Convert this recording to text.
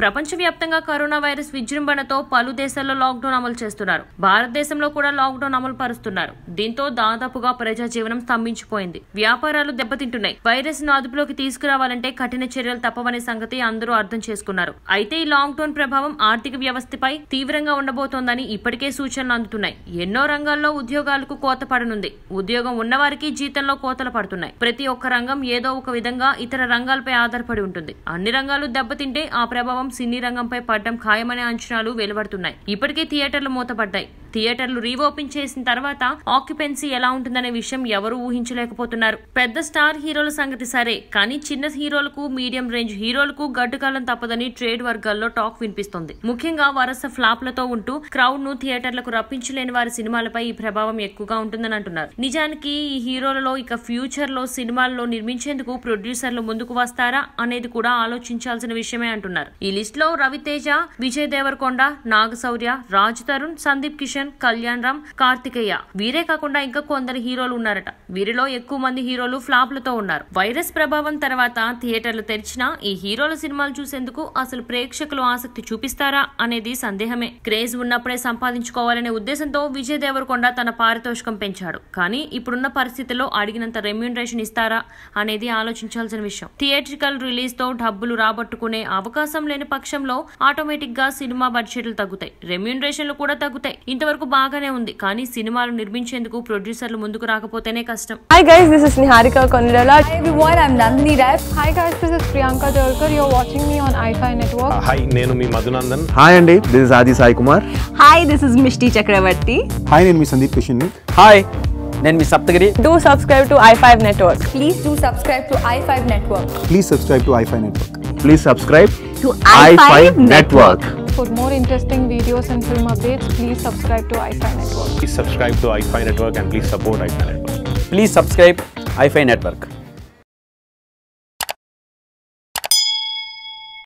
ప్రపంచవ్యాప్తంగా corona virus విజృంభణతో పలు దేశాల్లో లాక్డౌన్ అమలు చేస్తున్నారు భారతదేశంలో కూడా లాక్డౌన్ అమలు పరుస్తున్నారు దీంతో దాదాపుగా ప్రజా జీవనం స్తంభించిపోయింది వ్యాపారాలు దెబ్బతింటున్నాయి వైరస్ ను అదుపులోకి తీసుకురావాలంటే కఠిన చర్యలు తప్పవనే సంగతి అందరూ అర్థం చేసుకున్నారు అయితే ఈ లాక్డౌన్ ప్రభావం ఆర్థిక వ్యవస్థపై తీవ్రంగా ఉండబోతోందని ఇప్పటికే సూచనలు అందుతున్నాయి ఎన్నో రంగాల్లో ఉద్యోగాలకు కోత పడనుంది ఉద్యోగం ఉన్నవారికి జీతంలో కోతలు పడుతున్నాయి ప్రతి ఒక్క రంగం ఏదో ఒక విధంగా ఇతర రంగాలపై ఆధారపడి ఉంటుంది అన్ని రంగాలు దెబ్బతింటే ఆ ప్రభావం సినీ రంగంపై పడ్డం ఖాయమనే అంచనాలు వెలువడుతున్నాయి ఇప్పటికే థియేటర్లు మూతపడ్డాయి థియేటర్లు రీఓపెన్ చేసిన తర్వాత ఆక్యుపెన్సీ ఎలా ఉంటుందనే విషయం ఎవరూ ఊహించలేకపోతున్నారు పెద్ద స్టార్ హీరోల సంగతి సరే కానీ చిన్న హీరోలకు మీడియం రేంజ్ హీరోలకు గడ్డుకాలం తప్పదని ట్రేడ్ వర్గాల్లో టాక్ వినిపిస్తోంది ముఖ్యంగా వరుస ఫ్లాప్లతో ఉంటూ క్రౌడ్ ను థియేటర్లకు రప్పించలేని వారి సినిమాలపై ఈ ప్రభావం ఎక్కువగా ఉంటుందని అంటున్నారు నిజానికి ఈ హీరోలలో ఇక ఫ్యూచర్ లో సినిమాల్లో నిర్మించేందుకు ప్రొడ్యూసర్లు ముందుకు వస్తారా అనేది కూడా ఆలోచించాల్సిన విషయమే అంటున్నారు ఈ లిస్ట్ లో రవితేజ విజయ్ దేవరకొండ నాగశౌర్య రాజ్ తరుణ్ సందీప్ కిషన్ కళ్యాణ్ రామ్ కార్తికేయ వీరే కాకుండా ఇంకా కొందరు హీరోలు ఉన్నారట వీరిలో ఎక్కువ మంది హీరోలు ఫ్లాప్లతో ఉన్నారు వైరస్ ప్రభావం తర్వాత థియేటర్లు తెరిచినా ఈ హీరోల సినిమాలు చూసేందుకు అసలు ప్రేక్షకులు ఆసక్తి చూపిస్తారా అనేది సందేహమే క్రేజ్ ఉన్నప్పుడే సంపాదించుకోవాలనే ఉద్దేశంతో విజయ్ దేవరకొండ తన పారితోషికం పెంచాడు కానీ ఇప్పుడున్న పరిస్థితుల్లో అడిగినంత రెమ్యూనరేషన్ ఇస్తారా అనేది ఆలోచించాల్సిన విషయం థియేట్రికల్ రిలీజ్ తో డబ్బులు రాబట్టుకునే అవకాశం లేని పక్షంలో ఆటోమేటిక్ గా సినిమా బడ్జెట్లు తగ్గుతాయి రెమ్యూనరేషన్లు కూడా తగ్గుతాయి ఇంతవరకు బాగానే ఉంది కానీ సినిమాలు నిర్మించేందుకు ప్రొడ్యూసర్లు ముందుకు రాకపోతేనే కష్టం Hi guys, this is Niharika Konirala. Hi everyone, I'm Nandini Rai. Hi guys, this is Priyanka Jalkar. You're watching me on iFi Network. Hi నేను మీ మధునందన్ హాయ్ అండి this is Aadi Sai Kumar Hi, this is Mishti Chakravarti. Hi నేను మీ Sundeep Kishan hi నేను మీ Saptagiri Do subscribe to i5 Network. Please do subscribe to i5 Network. Please subscribe to iFi network please subscribe To i5 network For more interesting videos and film updates, please subscribe to i5 Network. Please subscribe to iFi network and please support iFi network please subscribe iFi network